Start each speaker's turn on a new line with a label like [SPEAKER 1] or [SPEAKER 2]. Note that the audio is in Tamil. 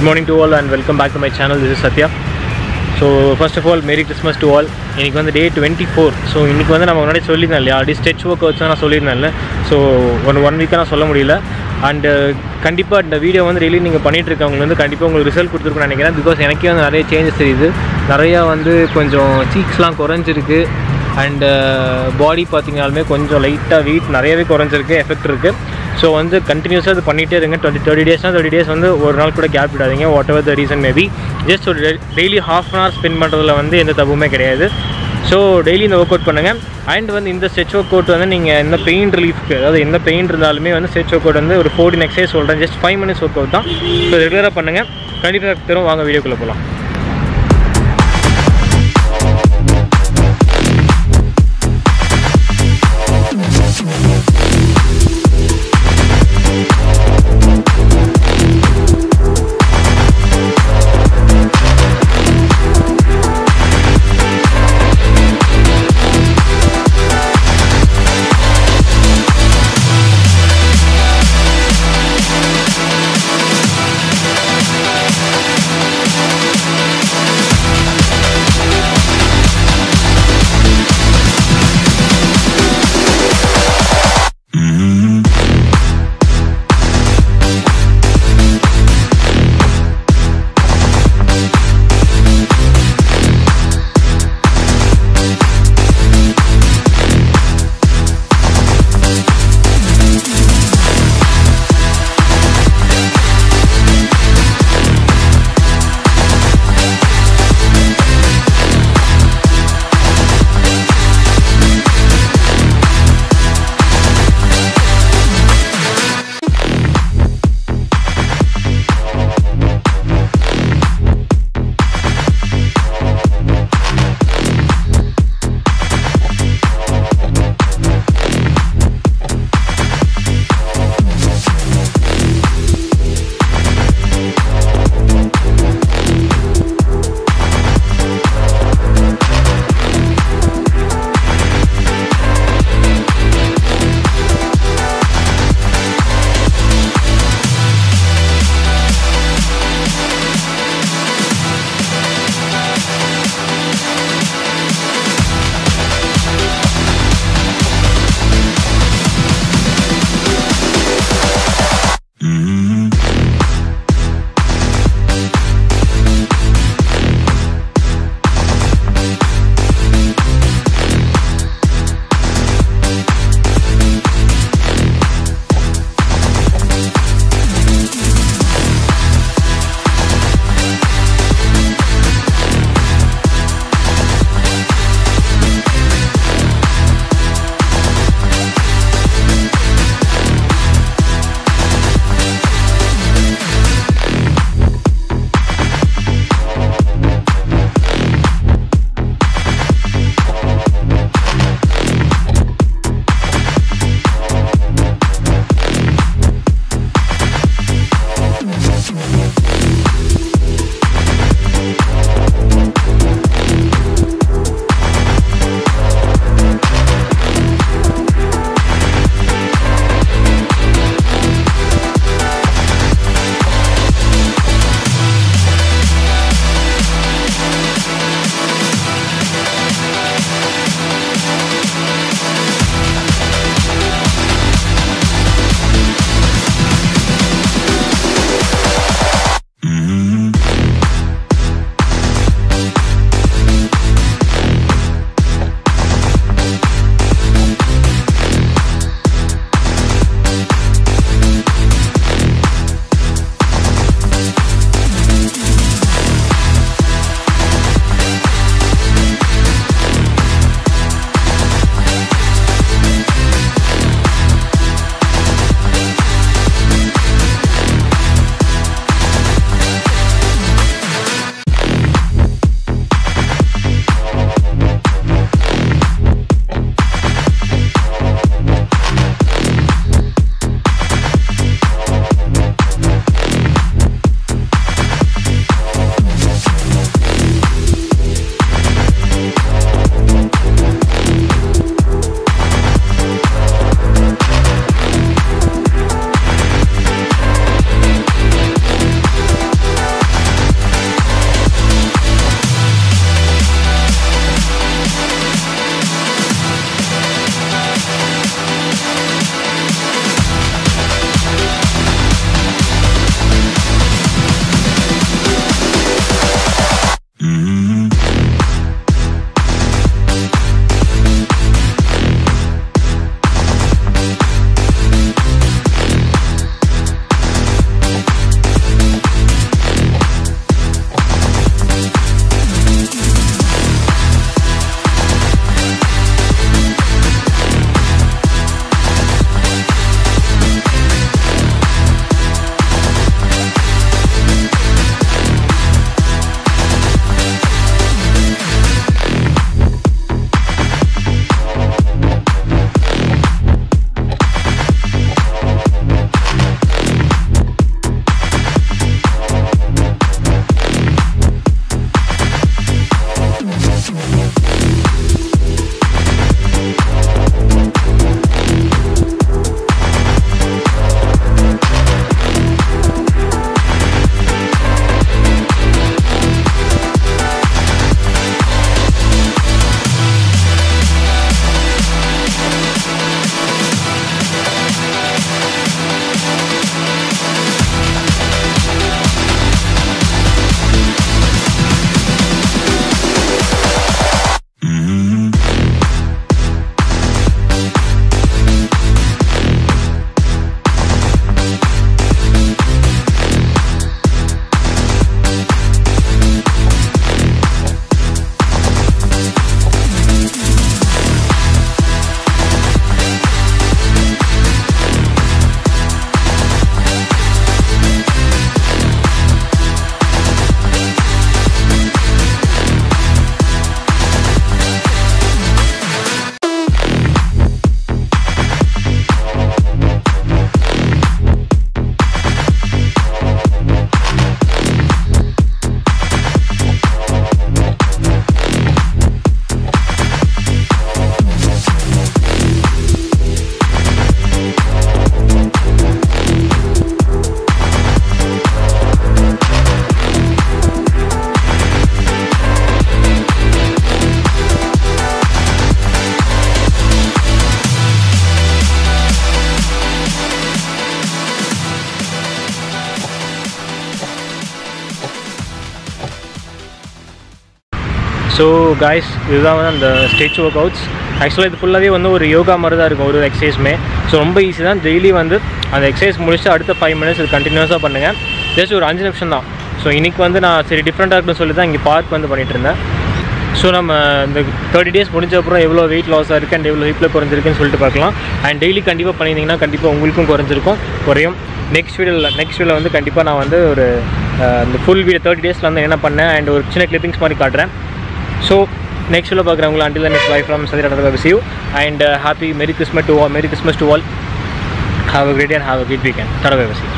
[SPEAKER 1] good morning to all and welcome back to my channel this is Sathya so first of all merry Christmas to all இன்றைக்கி வந்து டே டுவெண்ட்டி ஃபோர் ஸோ இன்றைக்கி வந்து நம்ம முன்னாடி சொல்லியிருந்தேன் இல்லையா அப்படி ஸ்டெச் ஒர்க் வச்சு நான் சொல்லியிருந்தேன்ல ஸோ ஒன் ஒன் வீக்காக நான் சொல்ல முடியல அண்டு கண்டிப்பாக இந்த வீடியோ வந்து டெய்லி நீங்கள் பண்ணிட்டு இருக்கவங்களுக்கு வந்து கண்டிப்பாக உங்களுக்கு ரிசல்ட் கொடுத்துருக்குன்னு நினைக்கிறேன் பிகாஸ் எனக்கே வந்து நிறைய சேஞ்சஸ் தெரியுது நிறையா வந்து கொஞ்சம் சீக்ஸ்லாம் குறைஞ்சிருக்கு அண்டு பாடி பார்த்தீங்கனாலுமே கொஞ்சம் லைட்டாக வெயிட் நிறையவே குறைஞ்சிருக்கு எஃபெக்ட் இருக்குது ஸோ வந்து கண்டினியூஸாக இது பண்ணிகிட்டே இருங்க டுவெண்ட்டி தேர்ட்டி டேஸ்னால் தேர்ட்டி டேஸ் வந்து ஒரு நாள் கூட கேப் விடாதீங்க whatever the reason maybe just ஒரு daily half an hour spend பண்ணுறதுல வந்து எந்த தப்புமே கிடையாது ஸோ டெய்லி இந்த ஒர்க் அவுட் பண்ணுங்கள் அண்ட் வந்து இந்த ஸ்ட்ரெச் ஒர்க் அவுட் வந்து நீங்கள் எந்த பெயின் ரிலீஃப்க்கு அதாவது எந்த பெயின் இருந்தாலுமே வந்து ஸ்ட்ரெச் ஒர்க் அவுட் வந்து ஒரு ஃபோர்டின் எக்ஸசைஸ் சொல்கிறேன் just five minutes work out தான் ஸோ ரெகுலராக பண்ணுங்கள் கண்டிப்பாக தரும் வாங்க வீடியோக்குள்ளே போகலாம் ஸோ காய்ஸ் இதுதான் வந்து அந்த ஸ்டெச் ஒர்க் அவுட்ஸ் ஆக்சுவலாக இது ஃபுல்லாகவே வந்து ஒரு யோகா மாதிரி தான் இருக்கும் ஒரு எக்ஸசைஸுமே ஸோ ரொம்ப ஈஸி தான் டெய்லி வந்து அந்த எக்ஸசைஸ் முடிச்சுட்டு அடுத்த ஃபைவ் மினிட்ஸ் இது கண்டினியூஸாக பண்ணுங்கள் ஜஸ்ட் ஒரு அஞ்சு நிமிஷம் தான் ஸோ இன்றைக்கி வந்து நான் சரி டிஃப்ரெண்ட்டாக இருக்குன்னு சொல்லி தான் இங்கே பார்க் வந்து பண்ணிகிட்டு இருந்தேன் ஸோ நம்ம இந்த தேர்ட்டி டேஸ் முடிஞ்ச அப்புறம் எவ்வளோ வெயிட் லாஸ் இருக்குது அண்ட் எவ்வளோ ஹிப்பில் குறைஞ்சிருக்குன்னு சொல்லிட்டு பார்க்கலாம் அண்ட் டெய்லி கண்டிப்பாக பண்ணியிருந்தீங்கன்னா கண்டிப்பாக உங்களுக்கும் குறைஞ்சிருக்கும் குறையும் நெக்ஸ்ட் வீடியோவில் நெக்ஸ்ட் வீடியோவில் வந்து கண்டிப்பாக நான் வந்து ஒரு அஹ், இந்த ஃபுல் வீடியோ தேர்ட்டி டேஸில் வந்து என்ன பண்ணேன் அண்ட் ஒரு சின்ன கிளிப்பிங்ஸ் மாதிரி காட்டுறேன் ஸோ நெக்ஸ்ட் வீடியோ பார்க்குறவங்களா until next life from Sathi tata wish you and happy merry Christmas to all merry Christmas to all have a great and have a great weekend tata wish you